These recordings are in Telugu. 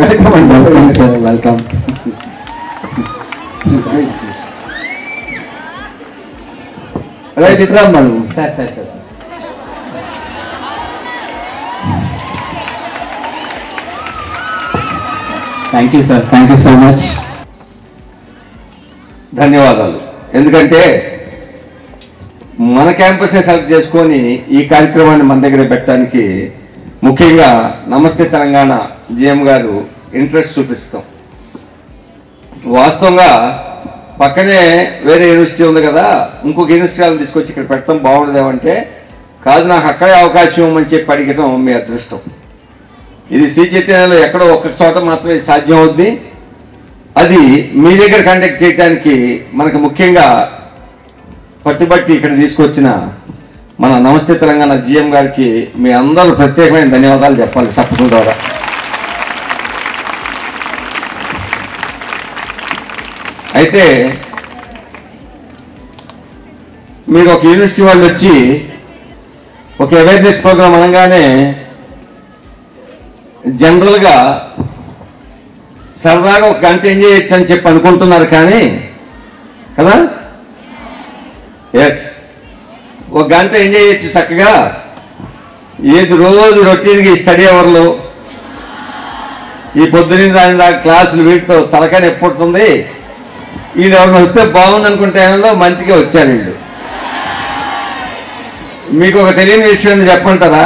వెల్కమ్ అండి వెల్కమ్ సార్ వెల్కమ్ రైట్ ఇట్రా మనం sir sir sir sir thank you sir thank you so much ధన్యవాదాలు ఎందుకంటే మన క్యాంపస్ని సెలెక్ట్ చేసుకొని ఈ కార్యక్రమాన్ని మన దగ్గర పెట్టడానికి ముఖ్యంగా నమస్తే తెలంగాణ జిఎం గారు ఇంట్రెస్ట్ చూపిస్తాం వాస్తవంగా పక్కనే వేరే యూనివర్సిటీ ఉంది కదా ఇంకొక యూనివర్సిటీ వాళ్ళని తీసుకొచ్చి ఇక్కడ పెట్టడం బాగుండదేమంటే కాదు నాకు అక్కడే అవకాశం ఇవ్వమని చెప్పి అడిగటం మీ అదృష్టం ఇది శ్రీ చైతన్యలో ఎక్కడో ఒక్క చోట మాత్రమే ఇది సాధ్యం అవుద్ది అది మీ దగ్గర కండక్ట్ చేయడానికి మనకు ముఖ్యంగా పట్టుబట్టి ఇక్కడ తీసుకొచ్చిన మన నమస్తే తెలంగాణ జిఎం గారికి మీ అందరూ ప్రత్యేకమైన ధన్యవాదాలు చెప్పాలి సప్పకం ద్వారా అయితే మీరు ఒక యూనివర్సిటీ వాళ్ళు వచ్చి ఒక అవేర్నెస్ ప్రోగ్రామ్ అనగానే జనరల్గా సరదాగా ఒక గంట ఎంజాయ్ చేయొచ్చు అని చెప్పి అనుకుంటున్నారు కానీ కదా ఎస్ ఒక గంట ఎంజాయ్ చేయొచ్చు చక్కగా ఏది రోజు రొటీన్గా ఈ స్టడీ అవర్లు ఈ పొద్దున దాని దాకా క్లాసులు వీటితో తలకాయ ఎప్పుడుతుంది వీళ్ళు ఎవరిని వస్తే బాగుంది అనుకుంటే ఏమో మంచిగా వచ్చారు వీళ్ళు మీకు ఒక తెలియని విషయం ఉంది చెప్పంటారా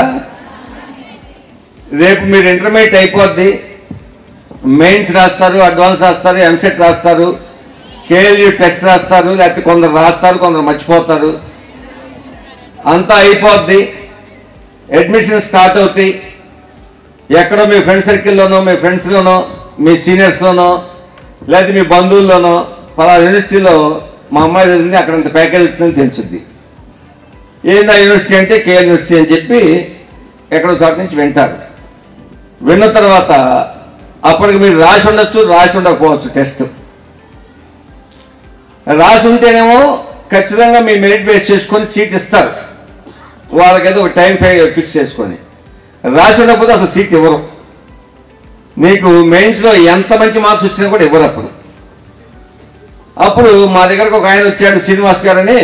రేపు మీరు ఇంటర్మీడియట్ అయిపోద్ది మెయిన్స్ రాస్తారు అడ్వాన్స్ రాస్తారు ఎంసెట్ రాస్తారు కేఎల్యూ టెస్ట్ రాస్తారు లేకపోతే కొందరు రాస్తారు కొందరు మర్చిపోతారు అంతా అయిపోద్ది అడ్మిషన్ స్టార్ట్ అవుతాయి ఎక్కడో మీ ఫ్రెండ్ సర్కిల్లోనో మీ ఫ్రెండ్స్లోనో మీ సీనియర్స్లోనో లేకపోతే మీ బంధువుల్లోనో పలా యూనివర్సిటీలో మా అమ్మాయి చదివింది అక్కడ ఇంత ప్యాకేజ్ వచ్చిందని తెలుసుద్ది ఏందా యూనివర్సిటీ అంటే కేఎల్ యూనివర్సిటీ అని చెప్పి ఎక్కడో చోట నుంచి వింటారు విన్న తర్వాత అప్పటికి మీరు రాసి ఉండొచ్చు రాసి ఉండకపోవచ్చు టెస్ట్ రాసి ఉంటేనేమో ఖచ్చితంగా మీ మెరిట్ బేస్ చేసుకొని సీట్ ఇస్తారు వాళ్ళకి ఏదో ఒక టైం ఫిక్స్ చేసుకొని రాసి ఉండకపోతే అసలు సీట్ ఇవ్వరు నీకు మెయిన్స్లో ఎంత మంచి మార్క్స్ వచ్చినా కూడా ఇవ్వరు అప్పుడు అప్పుడు మా దగ్గరకు ఒక ఆయన వచ్చాడు శ్రీనివాస్ గారని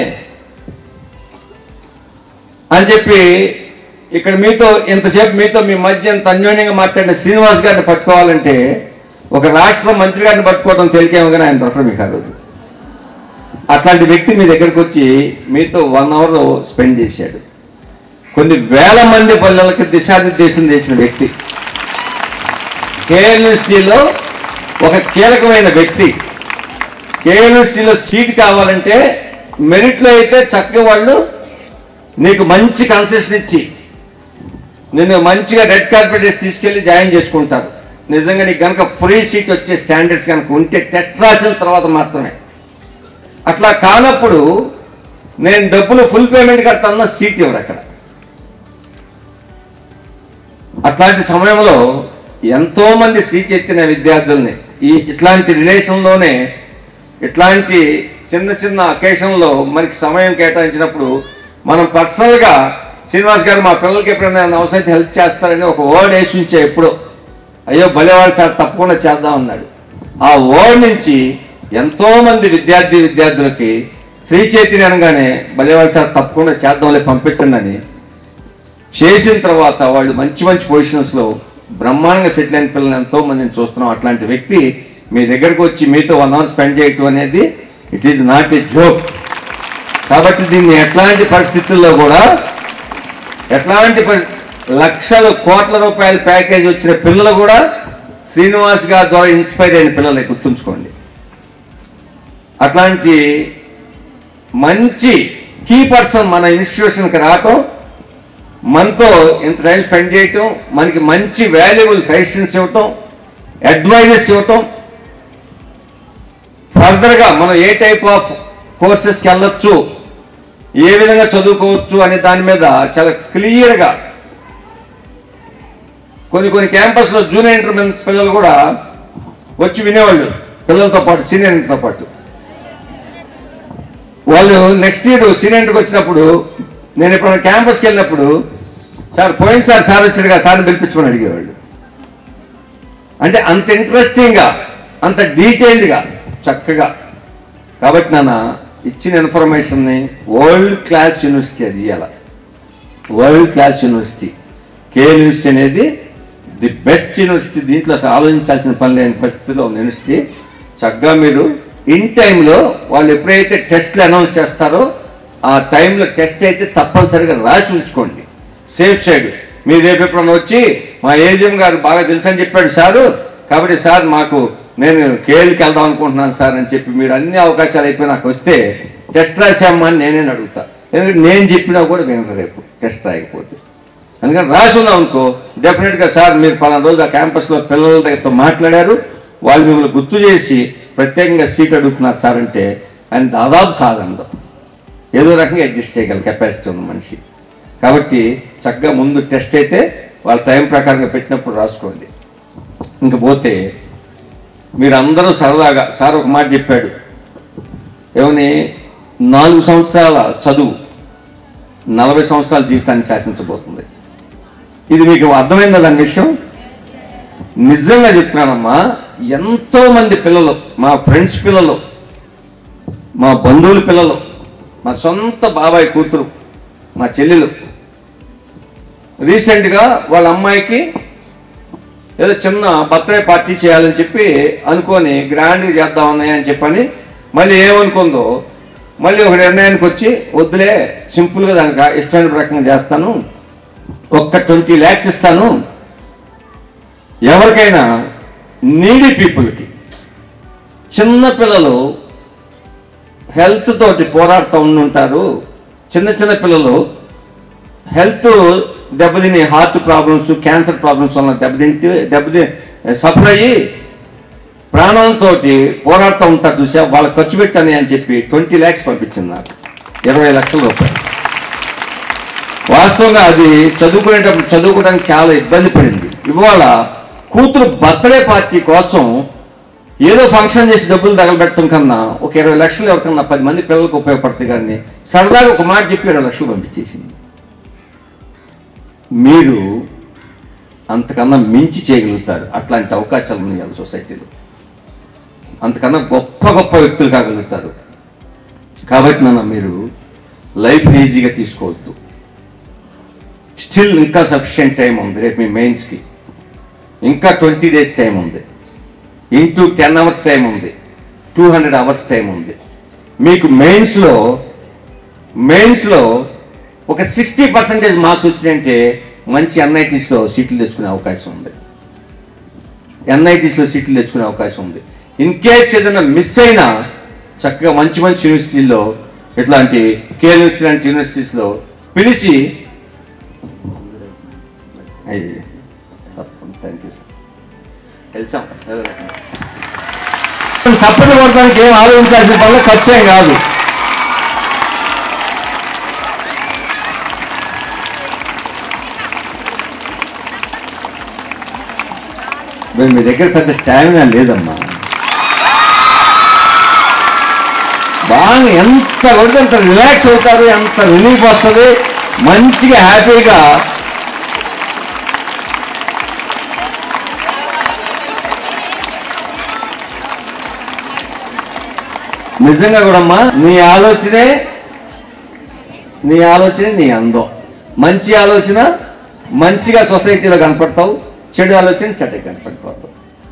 అని చెప్పి ఇక్కడ మీతో ఇంతసేపు మీతో మీ మధ్య ఎంత అన్యోన్యంగా మాట్లాడిన శ్రీనివాస్ గారిని పట్టుకోవాలంటే ఒక రాష్ట్ర మంత్రి గారిని పట్టుకోవడం తేలికేమో కానీ ఆయన దొరకరు మీకు ఆ రోజు అట్లాంటి వ్యక్తి మీ దగ్గరకు వచ్చి మీతో వన్ అవర్ స్పెండ్ చేశాడు కొన్ని వేల మంది పిల్లలకి దిశానిర్దేశం చేసిన వ్యక్తి కేఎల్ యూనివర్సిటీలో ఒక కీలకమైన వ్యక్తి కేఎల్ యూనివర్సిటీలో సీట్ కావాలంటే మెరిట్లో అయితే చక్కగా వాళ్ళు నీకు మంచి కన్సెషన్ ఇచ్చి నిన్ను మంచిగా రెడ్ కార్పెట్ వేసి తీసుకెళ్ళి జాయిన్ చేసుకుంటారు నిజంగా నీకు కనుక ఫ్రీ సీట్ వచ్చే స్టాండర్డ్స్ కనుక ఉంటే టెస్ట్ రాసిన తర్వాత మాత్రమే అట్లా కానప్పుడు నేను డబ్బులు ఫుల్ పేమెంట్ కడతాన్న సీట్ ఇవ్వరు అక్కడ అట్లాంటి సమయంలో ఎంతో మంది శ్రీ చైతన్య విద్యార్థుల్ని ఈ ఇట్లాంటి రిలేషన్లోనే ఇట్లాంటి చిన్న చిన్న అకేషన్లో మనకి సమయం కేటాయించినప్పుడు మనం పర్సనల్గా శ్రీనివాస్ గారు మా పిల్లలకి ఎప్పుడైనా ఏమైనా అవసరమైతే హెల్ప్ చేస్తారని ఒక వర్డ్ వేసి ఉంచే ఎప్పుడో అయ్యో భలేవాడు సార్ తప్పకుండా చేద్దాం అన్నాడు ఆ వర్డ్ నుంచి ఎంతో మంది విద్యార్థి విద్యార్థులకి శ్రీ చైతన్య అనగానే భలేవాడు సార్ తప్పకుండా చేద్దాంలే పంపించండి అని చేసిన తర్వాత వాళ్ళు మంచి మంచి పొజిషన్స్లో బ్రహ్మాండంగా సెటిల్ అయిన పిల్లల్ని ఎంతో మందిని చూస్తున్నాం అట్లాంటి వ్యక్తి మీ దగ్గరకు వచ్చి మీతో వన్ అవర్ స్పెండ్ చేయటం అనేది it is not a joke కాబట్టి దీన్ని ఎట్లాంటి పరిస్థితుల్లో కూడా ఎట్లాంటి పరి లక్షల కోట్ల రూపాయల ప్యాకేజ్ వచ్చిన పిల్లలు కూడా శ్రీనివాస్ గారి ద్వారా ఇన్స్పైర్ అయిన పిల్లలే గుర్తుంచుకోండి అట్లాంటి మంచి కీ పర్సన్ మన ఇన్స్టిట్యూషన్కి రావటం మనతో ఇంత టైం స్పెండ్ చేయటం మనకి మంచి వాల్యుబుల్ సజెషన్స్ ఇవ్వటం అడ్వైజెస్ ఇవ్వటం ఫర్దర్గా మనం ఏ టైప్ ఆఫ్ కోర్సెస్కి వెళ్ళొచ్చు ఏ విధంగా చదువుకోవచ్చు అనే దాని మీద చాలా క్లియర్గా కొన్ని కొన్ని క్యాంపస్లో జూనియర్ ఇంటర్ పిల్లలు కూడా వచ్చి వినేవాళ్ళు పిల్లలతో పాటు సీనియర్ ఇంటర్తో పాటు వాళ్ళు నెక్స్ట్ ఇయర్ సీనియర్ ఇంటర్కి వచ్చినప్పుడు నేను ఎప్పుడైనా క్యాంపస్కి వెళ్ళినప్పుడు సార్ పోయినసారి సార్ వచ్చాడు కదా సార్ని పిలిపించమని అడిగేవాళ్ళు అంటే అంత ఇంట్రెస్టింగ్గా అంత డీటెయిల్డ్గా చక్కగా కాబట్టి నాన్న ఇచ్చిన ఇన్ఫర్మేషన్ని వరల్డ్ క్లాస్ యూనివర్సిటీ అది ఇవాళ world class university K university అనేది ది బెస్ట్ యూనివర్సిటీ దీంట్లో అసలు ఆలోచించాల్సిన పని లేని పరిస్థితిలో ఉన్న యూనివర్సిటీ చక్కగా మీరు ఇన్ టైంలో వాళ్ళు ఎప్పుడైతే టెస్ట్లు అనౌన్స్ చేస్తారో ఆ టైంలో టెస్ట్ అయితే తప్పనిసరిగా రాసి ఉంచుకోండి సేఫ్ సైడ్ మీరు రేపు ఎప్పుడన్నా వచ్చి మా ఏజిఎం గారు బాగా తెలుసు అని చెప్పాడు సారు కాబట్టి సార్ మాకు నేను కేఎల్కి వెళ్దాం అనుకుంటున్నాను సార్ అని చెప్పి మీరు అన్ని అవకాశాలు అయిపోయి నాకు వస్తే టెస్ట్ రాసామా అని నేనే అడుగుతా ఎందుకంటే నేను చెప్పినా కూడా వినరు రేపు టెస్ట్ రాయకపోతే అందుకని రాసి ఉన్నాం అనుకో డెఫినెట్గా సార్ మీరు పలానా రోజు ఆ క్యాంపస్లో పిల్లల దగ్గరతో మాట్లాడారు వాళ్ళు మిమ్మల్ని గుర్తు చేసి ప్రత్యేకంగా సీట్ అడుగుతున్నారు సార్ అంటే ఆయన దాదాపు కాదండం ఏదో రకంగా అడ్జస్ట్ చేయగల కెపాసిటీ ఉన్న మనిషి కాబట్టి చక్కగా ముందు టెస్ట్ అయితే వాళ్ళ టైం ప్రకారంగా పెట్టినప్పుడు రాసుకోండి ఇంక పోతే మీరందరూ సరదాగా సార్ ఒక మాట చెప్పాడు ఏమని నాలుగు సంవత్సరాల చదువు నలభై సంవత్సరాల జీవితాన్ని శాసించబోతుంది ఇది మీకు అర్థమైందా దాని విషయం నిజంగా చెప్తున్నానమ్మా ఎంతో మంది పిల్లలు మా ఫ్రెండ్స్ పిల్లలు మా బంధువుల పిల్లలు మా సొంత బాబాయ్ కూతురు మా చెల్లెలు రీసెంట్గా వాళ్ళ అమ్మాయికి ఏదో చిన్న బర్త్డే పార్టీ చేయాలని చెప్పి అనుకొని గ్రాండ్గా చేద్దామని అని చెప్పని మళ్ళీ ఏమనుకుందో మళ్ళీ ఒక నిర్ణయానికి వచ్చి వద్దులే సింపుల్గా దానికి ఇష్టమైన ప్రకారం చేస్తాను ఒక్క ట్వంటీ ల్యాక్స్ ఇస్తాను ఎవరికైనా నీడీ పీపుల్కి చిన్న పిల్లలు హెల్త్ తోటి పోరాడుతూ ఉండుంటారు చిన్న చిన్న పిల్లలు హెల్త్ దెబ్బతిని హార్ట్ ప్రాబ్లమ్స్ క్యాన్సర్ ప్రాబ్లమ్స్ వల్ల దెబ్బతింటి దెబ్బతి సఫర్ అయ్యి ప్రాణంతో పోరాడుతూ ఉంటారు చూసా వాళ్ళకి ఖర్చు పెట్టాను అని చెప్పి ట్వంటీ ల్యాక్స్ పంపించింది నాకు ఇరవై లక్షల రూపాయలు వాస్తవంగా అది చదువుకునేటప్పుడు చదువుకోవడానికి చాలా ఇబ్బంది పడింది ఇవాళ కూతురు బర్త్డే పార్టీ కోసం ఏదో ఫంక్షన్ చేసి డబ్బులు తగలబెట్టడం కన్నా ఒక ఇరవై లక్షలు ఎవరికన్నా పది మంది పిల్లలకు ఉపయోగపడుతుంది కానీ సరదాగా ఒక మాట చెప్పి ఇరవై లక్షలు పంపించేసింది మీరు అంతకన్నా మించి చేయగలుగుతారు అట్లాంటి అవకాశాలు ఉన్నాయి ఇవాళ సొసైటీలో అంతకన్నా గొప్ప గొప్ప వ్యక్తులు కాగలుగుతారు కాబట్టి నాన్న మీరు లైఫ్ ఈజీగా తీసుకోవద్దు స్టిల్ ఇంకా సఫిషియెంట్ టైం ఉంది రేపు మీ మెయిన్స్కి ఇంకా ట్వంటీ డేస్ టైం ఉంది ఇంటూ టెన్ అవర్స్ టైం ఉంది టూ హండ్రెడ్ అవర్స్ టైం ఉంది మీకు మెయిన్స్లో మెయిన్స్లో ఒక సిక్స్టీ పర్సెంటేజ్ మార్క్స్ వచ్చినాయంటే మంచి ఎన్ఐటీస్లో సీట్లు తెచ్చుకునే అవకాశం ఉంది ఎన్ఐటీస్లో సీట్లు తెచ్చుకునే అవకాశం ఉంది ఇన్ కేస్ ఏదైనా మిస్ అయినా చక్కగా మంచి మంచి యూనివర్సిటీల్లో ఇట్లాంటి కే యూనివర్సిటీ లాంటి యూనివర్సిటీస్లో పిలిచి అయ్యి తప్పకుండా థ్యాంక్ యూ సార్ వెళ్సాం ఏదో రకంగా. చప్పట్లు కొడటానికి ఏం ఆలోచించాల్సిన పనులు ఖర్చు ఏం కాదు మరి మీ దగ్గర పెద్ద స్టామినా లేదమ్మా బాగా ఎంత కొడితే అంత రిలాక్స్ అవుతారు ఎంత రిలీఫ్ వస్తుంది మంచిగా హ్యాపీగా నిజంగా కూడా అమ్మా నీ ఆలోచనే నీ ఆలోచనే నీ అందం మంచి ఆలోచన మంచిగా సొసైటీలో కనపడతావు చెడు ఆలోచన చెడ్డగా కనపడిపోతావు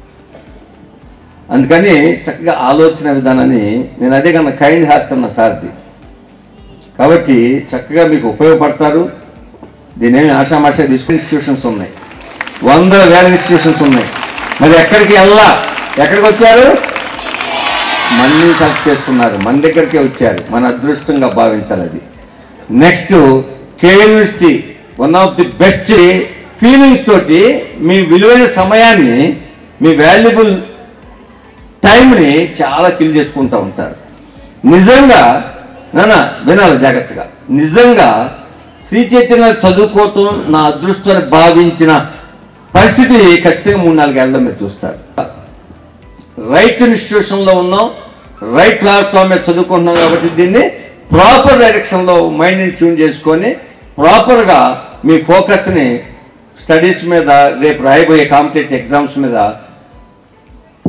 అందుకని చక్కగా ఆలోచన విధానాన్ని నేను అదే కన్నా కైండ్ హార్ట్ అన్న సార్ది కాబట్టి చక్కగా మీకు ఉపయోగపడతారు దీని ఏమి ఆషామాషా తీసుకుని ఇన్స్టిట్యూషన్స్ ఉన్నాయి వందల వేల ఇన్స్టిట్యూషన్స్ ఉన్నాయి మరి ఎక్కడికి వెళ్ళా ఎక్కడికి వచ్చారు మన్ని సెలెక్ట్ చేసుకున్నారు మన దగ్గరికే వచ్చారు మన అదృష్టంగా భావించాలి అది next K university one of the best feelings తోటి మీ విలువైన సమయాన్ని మీ వాల్యుబుల్ టైంని చాలా కిల్ చేసుకుంటూ ఉంటారు నిజంగా నాన్న వినాలి జాగ్రత్తగా నిజంగా శ్రీ చైతన్య చదువుకోవటం నా అదృష్టాన్ని భావించిన పరిస్థితి ఖచ్చితంగా మూడు నాలుగేళ్లలో మీరు చూస్తారు రైట్ ఇన్స్టిట్యూషన్లో ఉన్నాం రైట్ ప్లాట్ఫామ్ మీద చదువుకుంటున్నాం కాబట్టి దీన్ని ప్రాపర్ డైరెక్షన్లో మైండ్ని ట్యూన్ చేసుకొని ప్రాపర్గా మీ ఫోకస్ని స్టడీస్ మీద రేపు రాయబోయే కాంపిటేటివ్ ఎగ్జామ్స్ మీద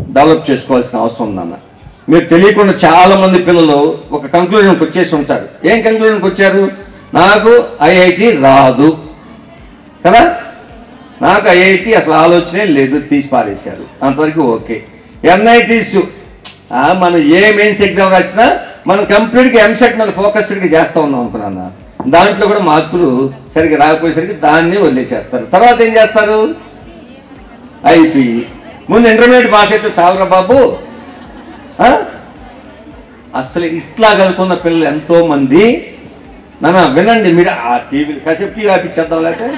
డెవలప్ చేసుకోవాల్సిన అవసరం ఉందన్న మీరు తెలియకుండా చాలా మంది పిల్లలు ఒక కంక్లూజన్కి వచ్చేసి ఉంటారు ఏం కంక్లూజన్కి వచ్చారు నాకు ఐఐటి రాదు కదా నాకు ఐఐటి అసలు ఆలోచనే లేదు తీసి పారేశారు అంతవరకు ఓకే ఎన్ఐటీస్ మనం ఏ మెయిన్స్ ఎగ్జామ్ రాసినా మనం కంప్లీట్గా ఎంసెట్ మీద ఫోకస్డ్గా చేస్తూ ఉన్నాం అనుకున్నా దాంట్లో కూడా మార్కులు సరిగ్గా రాకపోయేసరికి దాన్ని వదిలేసేస్తారు తర్వాత ఏం చేస్తారు ఐపీ ముందు ఇంటర్మీడియట్ పాస్ అయితే చాలరా బాబు ఆ? అసలు ఇట్లా కనుక్కున్న పిల్లలు ఎంతో మంది నాన్న వినండి మీరు ఆ టీవీ కాసేపు టీవీ ఆపించేద్దాం లేకపోతే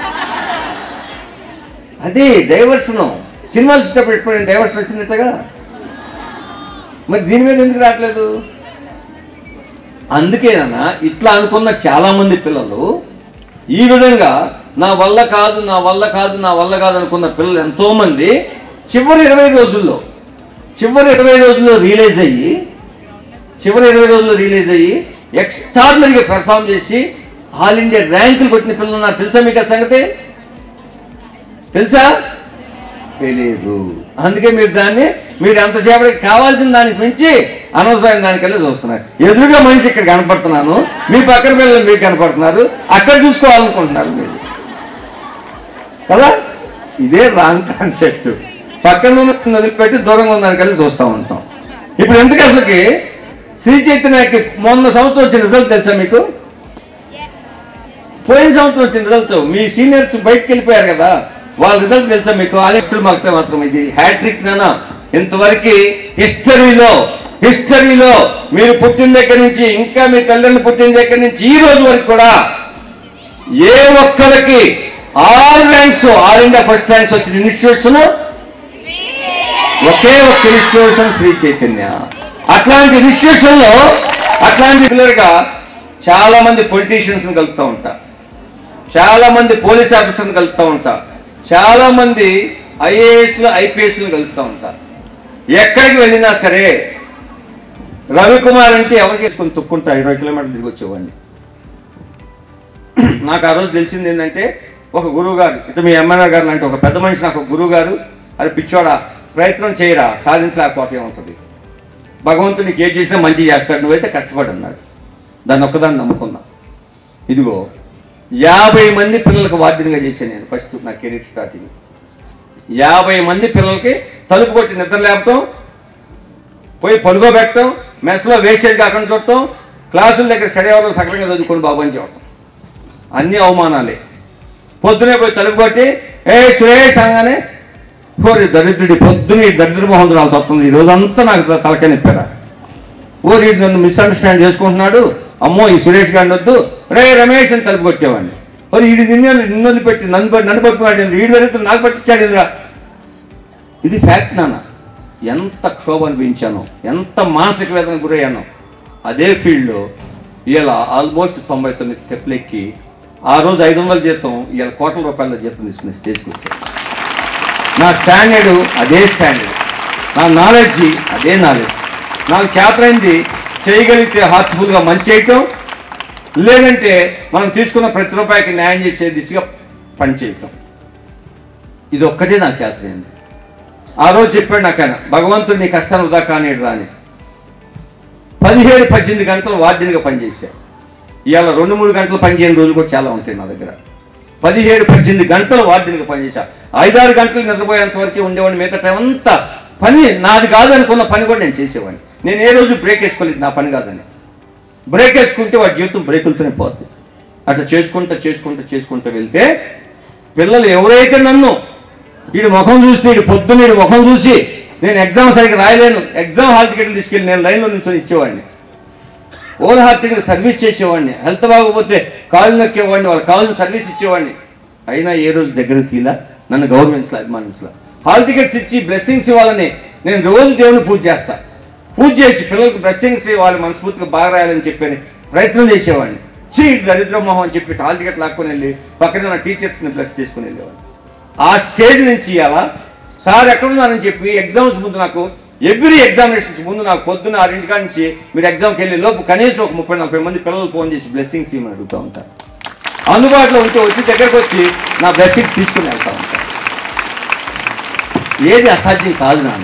అదే డైవర్షన్ సినిమాలు చూసేటప్పుడు ఎప్పుడు డైవర్షన్ వచ్చినట్టుగా మరి దీని మీద ఎందుకు రావట్లేదు అందుకేనన్నా ఇట్లా అనుకున్న చాలా మంది పిల్లలు ఈ విధంగా నా వల్ల కాదు నా వల్ల కాదు నా వల్ల కాదు అనుకున్న పిల్లలు ఎంతో మంది చివరి ఇరవై రోజుల్లో చివరి ఇరవై రోజుల్లో రియలైజ్ అయ్యి చివరి ఇరవై రోజుల్లో రిలీజ్ అయ్యి ఎక్స్ట్రాడినరీగా పెర్ఫామ్ చేసి ఆల్ ఇండియా ర్యాంకులు కొట్టిన పిల్లలు నాకు తెలుసా మీకు ఆ సంగతి తెలుసా తెలియదు అందుకే మీరు దాన్ని మీరు ఎంతసేపటికి కావాల్సిన దానికి మించి అనవసరమైన దానికెళ్ళి చూస్తున్నారు ఎదురుగా మనిషి ఇక్కడ కనపడుతున్నాను మీ పక్కన పిల్లలు మీకు కనపడుతున్నారు అక్కడ చూసుకోవాలనుకుంటున్నారు మీరు కదా ఇదే రాంగ్ కాన్సెప్ట్ పక్కన ఉన్న వదిలిపెట్టి దూరంగా ఉన్న దానికెళ్ళి చూస్తూ ఉంటాం ఇప్పుడు ఎందుకు అసలుకి శ్రీ చైతన్యకి మొన్న సంవత్సరం వచ్చిన రిజల్ట్ తెలుసా మీకు పోయిన సంవత్సరం వచ్చిన రిజల్ట్ మీ సీనియర్స్ బయటకు వెళ్ళిపోయారు కదా వాళ్ళ రిజల్ట్ తెలుసా మీకు ఆలస్టులు మాకు మాత్రం ఇది హ్యాట్రిక్ నానా ఇంతవరకు హిస్టరీలో హిస్టరీలో మీరు పుట్టిన దగ్గర నుంచి ఇంకా మీ తల్లిదండ్రులు పుట్టిన దగ్గర నుంచి ఈ రోజు వరకు కూడా ఏ ఒక్కరికి all ranks all India first ranks వచ్చిన ఇన్స్టిట్యూట్స్ ఒకే ఒక్క ఇన్స్టిట్యూషన్ శ్రీ చైతన్య అట్లాంటి ఇన్స్టిట్యూషన్ లో అట్లాంటి రెగ్యులర్ గా చాలా మంది పొలిటీషియన్స్ కలుపుతూ ఉంటా చాలా మంది పోలీస్ ఆఫీసర్ని కలుపుతూ ఉంటా చాలా మంది ఐఏఎస్లు ఐపీఎస్లు కలుపుతూ ఉంటా ఎక్కడికి వెళ్ళినా సరే రవికుమార్ అంటే ఎవరికి వేసుకొని తుక్కుంటా ఇరవై కిలోమీటర్లు తిరిగి వచ్చేవాడిని నాకు ఆ రోజు తెలిసింది ఏంటంటే ఒక గురువు గారు ఇటు మీ ఎమ్మెల్యే గారు లాంటి ఒక పెద్ద మనిషి నాకు ఒక గురువు గారు అది పిచ్చోడా ప్రయత్నం చేయరా సాధించలేకపోతే ఏమవుతుంది భగవంతుడు నీకు ఏ చేసినా మంచి చేస్తాడు నువ్వైతే కష్టపడి అన్నాడు దాన్ని ఒక్కదాన్ని నమ్ముకున్నా ఇదిగో యాభై మంది పిల్లలకు వార్డెన్గా చేశాను నేను ఫస్ట్ నా కెరీర్ స్టార్టింగ్ యాభై మంది పిల్లలకి తలుపు కొట్టి నిద్ర లేపటం పోయి పడుకోబెట్టడం మెస్లో వేస్టేజ్ కాకుండా చూడటం క్లాసుల దగ్గర స్టడీ అవర్లో సక్రంగా చదువుకొని బాబు అని చెప్పటం అన్ని అవమానాలే పొద్దునే పోయి తలుపు కొట్టి ఏ సురేష్ అనగానే ఓరి దరిద్రుడి పొద్దునే ఈ దరిద్ర మొహం రాల్సి వస్తుంది ఈ రోజంతా నాకు త- తలకాయ నిప్పారా ఓరి ఈడు నన్ను మిస్అండర్స్టాండ్ చేసుకుంటున్నాడు అమ్మో ఈ సురేష్ గారిని వద్దు రే రమేష్ అని తలుపు కొట్టేవాడిని ఓరి ఈడు నిన్ను నిన్ను పెట్టి నన్ను పట్టి- నన్ను పట్టుకున్నాడు ఈడు దరిద్రుడు నాకు పట్టించాడు ఎదురా ఇది ఫ్యాక్ట్ నాన్న ఎంత క్షోభ అనిపించానో ఎంత మానసిక వేదన గురయ్యానో అదే ఫీల్డ్లో ఇలా ఆల్మోస్ట్ తొంభై తొమ్మిది స్టెప్లు ఎక్కి ఆ రోజు ఐదు వందల జీతం ఇలా కోట్ల రూపాయల జీతం తీసుకుని స్టేజ్కి వచ్చాను నా స్టాండర్డ్ అదే స్టాండర్డ్ నా నాలెడ్జ్ అదే నాలెడ్జ్ నాకు చేతనైంది చేయగలిగితే హార్ట్ఫుల్గా మంచి చేయటం లేదంటే మనం తీసుకున్న ప్రతి రూపాయికి న్యాయం చేసే దిశగా పని చేయటం ఇది ఒక్కటే నాకు చేతనైంది ఆ రోజు చెప్పాడు నాకు ఆయన భగవంతుడు నీ కష్టాన్ని వృధా కానిడు రాని పదిహేడు పద్దెనిమిది గంటలు వార్డెన్గా పనిచేశా ఇవాళ రెండు మూడు గంటలు పనిచేయని రోజులు కూడా చాలా ఉంటాయి నా దగ్గర పదిహేడు పద్దెనిమిది గంటలు వార్డెన్గా పనిచేశా ఐదారు గంటలు నిద్రపోయేంత వరకు ఉండేవాడిని మిగతా టైం అంతా పని నాది కాదు అనుకున్న పని కూడా నేను చేసేవాడిని నేను ఏ రోజు బ్రేక్ వేసుకోలేదు నా పని కాదని బ్రేక్ వేసుకుంటే వాడి జీవితం బ్రేకులతోనే పోద్ది అట్లా చేసుకుంటూ చేసుకుంటూ చేసుకుంటూ వెళ్తే పిల్లలు ఎవరైతే నన్ను వీడి ముఖం చూస్తే వీడి పొద్దున్న వీడి ముఖం చూసి నేను ఎగ్జామ్ సరిగ్గా రాయలేను ఎగ్జామ్ హాల్ టికెట్లు తీసుకెళ్ళి నేను లైన్లో నుంచొని ఇచ్చేవాడిని ఓన్ హాల్ టికెట్ సర్వీస్ చేసేవాడిని హెల్త్ బాగోకపోతే కాళ్ళు నొక్కేవాడిని వాళ్ళకి కావాల్సిన సర్వీస్ ఇచ్చేవాడిని అయినా ఏ రోజు దగ్గర తీలా నన్ను గౌరవించలే అభిమానించలే హాల్ టికెట్స్ ఇచ్చి బ్లెస్సింగ్స్ ఇవ్వాలని నేను రోజు దేవుని పూజ చేస్తా పూజ చేసి పిల్లలకు బ్లెస్సింగ్స్ ఇవ్వాలి మనస్ఫూర్తిగా బాగా రాయాలని చెప్పని ప్రయత్నం చేసేవాడిని చీ ఇది దరిద్ర మొహం అని చెప్పి హాల్ టికెట్ లాక్కొని వెళ్ళి పక్కన ఉన్న టీచర్స్ని బ్లెస్ చేసుకుని వెళ్ళేవాడిని ఆ స్టేజ్ నుంచి ఇవాళ సార్ ఎక్కడున్నారని చెప్పి ఎగ్జామ్స్ ముందు నాకు ఎవ్రీ ఎగ్జామినేషన్స్ ముందు నాకు పొద్దున్న ఆరింటికా నుంచి మీరు ఎగ్జామ్కి వెళ్ళే లోపు కనీసం ఒక ముప్పై నలభై మంది పిల్లలు ఫోన్ చేసి బ్లెస్సింగ్స్ ఇవ్వమని అడుగుతూ ఉంటారు అందుబాటులో ఉంటే వచ్చి దగ్గరకు వచ్చి నా బ్లెస్సింగ్స్ తీసుకుని వెళ్తా ఉంటాను ఏది అసాధ్యం కాదు నాన్న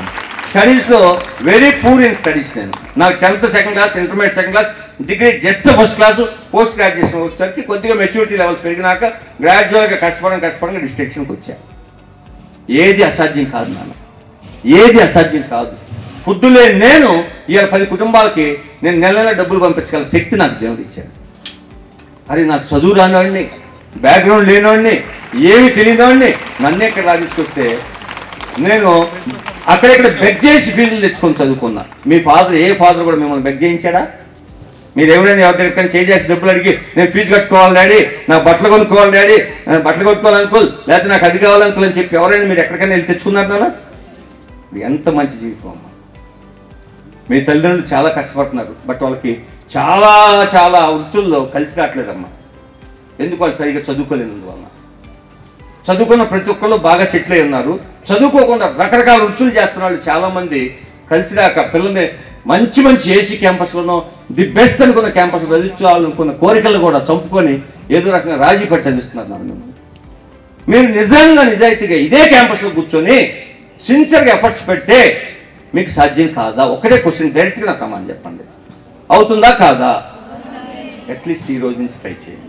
స్టడీస్లో వెరీ పూర్ ఇన్ స్టడీస్ నేను నాకు tenth second class intermediate second class degree just first class post graduation వచ్చేసరికి కొద్దిగా మెచ్యూరిటీ లెవెల్స్ పెరిగినాక గ్రాడ్యువల్గా కష్టపడం కష్టపడంగా డిస్ట్రిక్షన్కి వచ్చాను ఏది అసాధ్యం కాదు నాన్న ఏది అసాధ్యం కాదు ఫుడ్ లేని నేను ఇవాళ పది కుటుంబాలకి నేను నెల నెల డబ్బులు పంపించగల శక్తి నాకు దేవుడు ఇచ్చాడు అరే నాకు చదువు రానివాడిని బ్యాక్గ్రౌండ్ లేనివాడిని ఏమి తెలియనివాడిని నన్నే ఇక్కడ రా తీసుకొస్తే నేను అక్కడెక్కడ బెగ్ చేసి ఫీజులు తెచ్చుకొని చదువుకున్నా మీ ఫాదర్ ఏ ఫాదర్ కూడా మిమ్మల్ని బెగ్ చేయించాడా మీరు ఎవరైనా ఎవరి దగ్గర చేసేసి డబ్బులు అడిగి నేను ఫీజు కట్టుకోవాలి డాడీ నాకు బట్టలు కొనుక్కోవాలి డాడీ నాకు బట్టలు కొట్టుకోవాలి అంకుల్ లేకపోతే నాకు అది కావాలి అంకుల్ అని చెప్పి ఎవరైనా మీరు ఎక్కడికైనా వెళ్ళి తెచ్చుకున్నారు నాన్న ఇది ఎంత మంచి జీవితం అమ్మా మీ తల్లిదండ్రులు చాలా కష్టపడుతున్నారు బట్ వాళ్ళకి చాలా చాలా వృత్తుల్లో కలిసి రావట్లేదమ్మా ఎందుకు వాళ్ళు సరిగ్గా చదువుకోలేనందువల్ల చదువుకున్న ప్రతి ఒక్కళ్ళు బాగా సెటిల్ అయి ఉన్నారు చదువుకోకుండా రకరకాల వృత్తులు చేస్తున్న వాళ్ళు చాలామంది కలిసి రాక పిల్లల్ని మంచి మంచి ఏసీ క్యాంపస్లోనో ది బెస్ట్ అనుకున్న క్యాంపస్లో చదివించాలనుకున్న కోరికలు కూడా చంపుకొని ఏదో రకంగా రాజీ పడి చదివిస్తున్నారు నాన్న మిమ్మల్ని మీరు నిజంగా నిజాయితీగా ఇదే క్యాంపస్లో కూర్చొని సిన్సియర్గా ఎఫర్ట్స్ పెడితే మీకు సాధ్యం కాదా ఒకటే క్వశ్చన్ డైరెక్ట్గా నా సమాధానం చెప్పండి అవుతుందా కాదా అట్లీస్ట్ ఈ రోజు నుంచి ట్రై చేయండి